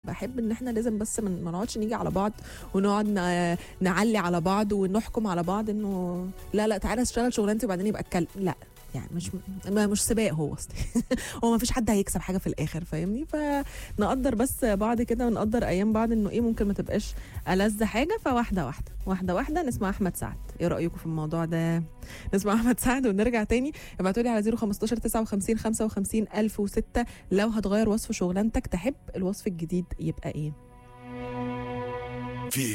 بحب ان احنا لازم بس من- ما نقعدش نيجي على بعض ونقعد ن- نعلي على بعض ونحكم على بعض انه لا لا تعالى اشتغل شغلانتي وبعدين يبقى اتكلم لا يعني مش ما مش سباق هو اصلا هو ما فيش حد هيكسب حاجه في الاخر فاهمني فنقدر بس بعض كده ونقدر ايام بعض انه ايه ممكن ما تبقاش ألذ حاجه فواحده واحده واحده واحده نسمع احمد سعد ايه رايكم في الموضوع ده نسمع احمد سعد ونرجع تاني ابعتوا لي على 015 59 55 1006 لو هتغير وصف شغلانتك تحب الوصف الجديد يبقى ايه